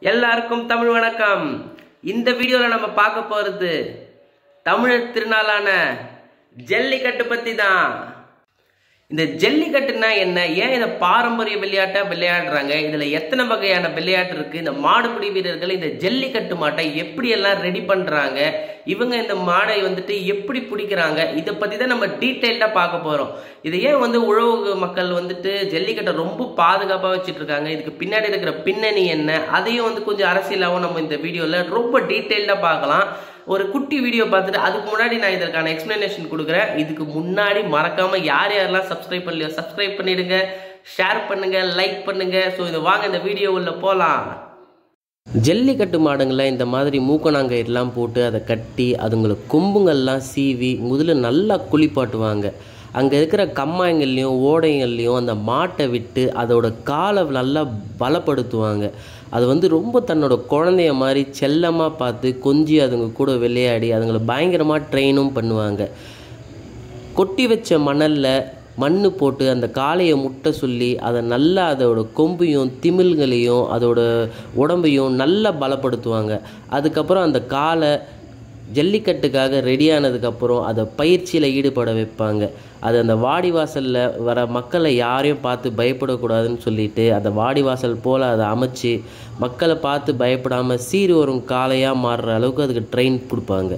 எல்லாருக்கும் தமிழ் வணக்கம் இந்த வீடியோவில் நம்ம பார்க்க போகிறது தமிழர் திருநாளான ஜல்லிக்கட்டு பற்றி தான் இந்த ஜல்லிக்கட்டுனா என்ன ஏன் இதை பாரம்பரிய விளையாட்டா விளையாடுறாங்க இதுல எத்தனை வகையான விளையாட்டு இருக்கு இந்த மாடுபிடி வீரர்கள் இந்த ஜல்லிக்கட்டு மாட்டை எப்படி எல்லாம் ரெடி பண்றாங்க இவங்க இந்த மாடை வந்துட்டு எப்படி பிடிக்கிறாங்க இதை பத்தி தான் நம்ம டீட்டெயில்டா பார்க்க போறோம் இது ஏன் வந்து உழவு மக்கள் வந்துட்டு ஜல்லிக்கட்டை ரொம்ப பாதுகாப்பா வச்சுட்டு இருக்காங்க இதுக்கு பின்னாடி இருக்கிற பின்னணி என்ன அதையும் வந்து கொஞ்சம் அரசியலாகவும் நம்ம இந்த வீடியோல ரொம்ப டீட்டெயில்டா பார்க்கலாம் ஒரு குட்டி வீடியோ பார்த்துட்டு அதுக்கு முன்னாடி நான் இதற்கான எக்ஸ்பிளனேஷன் கொடுக்குறேன் இதுக்கு முன்னாடி மறக்காம யார் யாரெல்லாம் சப்ஸ்கிரைப் பண்ணலையோ சப்ஸ்கிரைப் பண்ணிடுங்க ஷேர் பண்ணுங்க லைக் பண்ணுங்க ஸோ இது வாங்க இந்த வீடியோ உள்ள போகலாம் ஜல்லிக்கட்டு மாடுங்களை இந்த மாதிரி மூக்கணாங்கயிறுலாம் போட்டு அதை கட்டி அதுங்களுக்கு கொம்புங்கள்லாம் சீவி முதல்ல நல்லா குளிப்பாட்டுவாங்க அங்கே இருக்கிற கம்மாய்கள்லையும் ஓடைகள்லையும் அந்த மாட்டை விட்டு அதோட காலை நல்லா பலப்படுத்துவாங்க அது வந்து ரொம்ப தன்னோட குழந்தைய மாதிரி செல்லமாக பார்த்து கொஞ்சி அதுங்க கூட விளையாடி அதுங்களை பயங்கரமாக ட்ரெயினும் பண்ணுவாங்க கொட்டி வச்ச மணலில் மண் போட்டு அந்த காளையை முட்டை சொல்லி அதை நல்லா அதோட கொம்பையும் திமில்களையும் அதோட உடம்பையும் நல்லா பலப்படுத்துவாங்க அதுக்கப்புறம் அந்த காலை ஜல்லிக்கட்டுக்காக ரெடி ஆனதுக்கப்புறம் அதை பயிற்சியில் ஈடுபட வைப்பாங்க அது அந்த வாடிவாசலில் வர மக்களை யாரையும் பார்த்து பயப்படக்கூடாதுன்னு சொல்லிட்டு அந்த வாடிவாசல் போல் அதை அமைச்சு மக்களை பார்த்து பயப்படாமல் சீர் வரும் காளையாக மாறுற அளவுக்கு அதுக்கு ட்ரெயின் கொடுப்பாங்க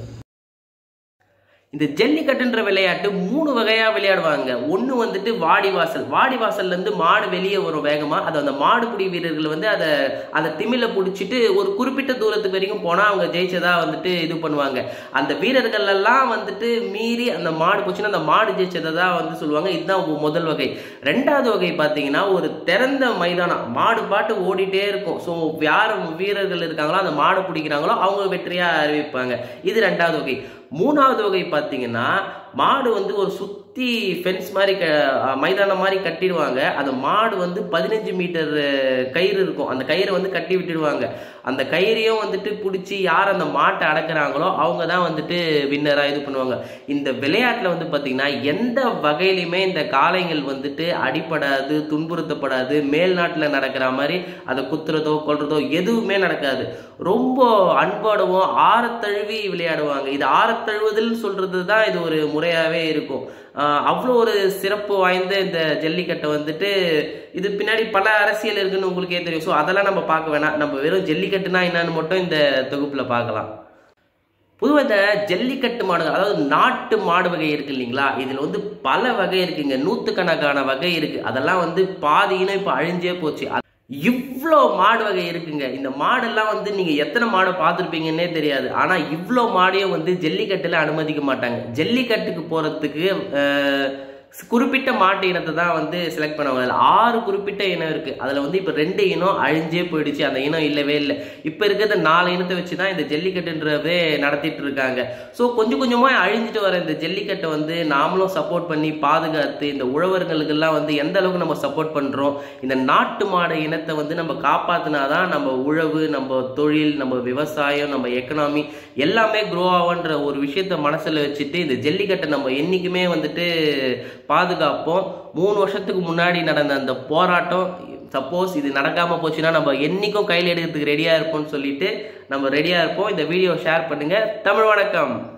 இந்த ஜல்லிக்கட்டுன்ற விளையாட்டு மூணு வகையா விளையாடுவாங்க ஒன்று வந்துட்டு வாடிவாசல் வாடிவாசல்ல மாடு வெளியே வரும் வேகமா அது அந்த மாடுபிடி வீரர்கள் வந்து அதை அந்த திமில பிடிச்சிட்டு ஒரு குறிப்பிட்ட தூரத்துக்கு வரைக்கும் போனா அவங்க ஜெயிச்சதா வந்துட்டு இது பண்ணுவாங்க அந்த வீரர்கள் எல்லாம் வந்துட்டு மீறி அந்த மாடு போச்சுன்னா அந்த மாடு ஜெயிச்சதை தான் வந்து சொல்லுவாங்க இதுதான் முதல் வகை ரெண்டாவது வகை பார்த்தீங்கன்னா ஒரு திறந்த மைதானம் மாடு பாட்டு ஓடிட்டே இருக்கும் ஸோ யார் வீரர்கள் இருக்காங்களோ அந்த மாடு பிடிக்கிறாங்களோ அவங்க வெற்றியா அறிவிப்பாங்க இது ரெண்டாவது வகை மூணாவது வகை பார்த்தீங்கன்னா மாடு வந்து ஒரு சுத்தி ஃபென்ஸ் மாதிரி க மைதானம் மாதிரி கட்டிடுவாங்க அந்த மாடு வந்து பதினஞ்சு மீட்டர் கயிறு இருக்கும் அந்த கயிறை வந்து கட்டி விட்டுடுவாங்க அந்த கயிறையும் வந்துட்டு பிடிச்சி யார் அந்த மாட்டை அடக்குறாங்களோ அவங்க தான் வந்துட்டு வின்னராக இது பண்ணுவாங்க இந்த விளையாட்டில் வந்து பார்த்தீங்கன்னா எந்த வகையிலுமே இந்த காளைகள் வந்துட்டு அடிப்படாது துன்புறுத்தப்படாது மேல் நாட்டில் நடக்கிற மாதிரி அதை குத்துறதோ கொள்றதோ எதுவுமே நடக்காது ரொம்ப அன்போடவும் ஆரத்தழுவி விளையாடுவாங்க இது ஆரத்தழுவுதல் சொல்றது தான் இது ஒரு முறையாகவே இருக்கும் அவ்வளோ ஒரு சிறப்பு வாய்ந்த இந்த ஜல்லிக்கட்டை வந்துட்டு இது பின்னாடி பல அரசியல் இருக்குன்னு உங்களுக்கே தெரியும் ஸோ அதெல்லாம் நம்ம பார்க்க வேணாம் நம்ம வெறும் ஜல்லிக்கட்டுனா என்னன்னு மட்டும் இந்த தொகுப்பில் பார்க்கலாம் பொதுவாக இந்த ஜல்லிக்கட்டு மாடுகள் அதாவது நாட்டு மாடு வகை இருக்கு இல்லைங்களா இதில் வந்து பல வகை இருக்குங்க நூற்றுக்கணக்கான வகை இருக்கு அதெல்லாம் வந்து பாதியினும் இப்போ அழிஞ்சே போச்சு இவ்வளோ மாடு வகை இருக்குங்க இந்த மாடெல்லாம் வந்து நீங்கள் எத்தனை மாடை பார்த்துருப்பீங்கன்னே தெரியாது ஆனால் இவ்வளோ மாடையும் வந்து ஜல்லிக்கட்டில் அனுமதிக்க மாட்டாங்க ஜல்லிக்கட்டுக்கு போகிறதுக்கு குறிப்பிட்ட மாட்டு இனத்தை தான் வந்து செலக்ட் பண்ணுவாங்க அதில் ஆறு குறிப்பிட்ட இனம் இருக்குது அதில் வந்து இப்போ ரெண்டு இனம் அழிஞ்சே போயிடுச்சு அந்த இனம் இல்லவே இல்லை இப்போ இருக்கிறத நாலு இனத்தை வச்சு தான் இந்த ஜல்லிக்கட்டுன்றதே நடத்திட்டு இருக்காங்க ஸோ கொஞ்சம் கொஞ்சமாக அழிஞ்சிட்டு வர இந்த ஜல்லிக்கட்டை வந்து நாமளும் சப்போர்ட் பண்ணி பாதுகாத்து இந்த உழவர்களுக்கெல்லாம் வந்து எந்த அளவுக்கு நம்ம சப்போர்ட் பண்ணுறோம் இந்த நாட்டு மாடு இனத்தை வந்து நம்ம காப்பாற்றினா தான் நம்ம உழவு நம்ம தொழில் நம்ம விவசாயம் நம்ம எக்கனாமி எல்லாமே க்ரோ ஆகுன்ற ஒரு விஷயத்த மனசில் வச்சுட்டு இந்த ஜல்லிக்கட்டை நம்ம என்றைக்குமே வந்துட்டு பாதுகாப்போம் மூணு வருஷத்துக்கு முன்னாடி நடந்த அந்த போராட்டம் சப்போஸ் இது நடக்காமல் போச்சுன்னா நம்ம என்றைக்கும் கையில் எடுக்கிறதுக்கு ரெடியாக இருப்போம்னு சொல்லிட்டு நம்ம ரெடியாக இருப்போம் இந்த வீடியோ ஷேர் பண்ணுங்கள் தமிழ் வணக்கம்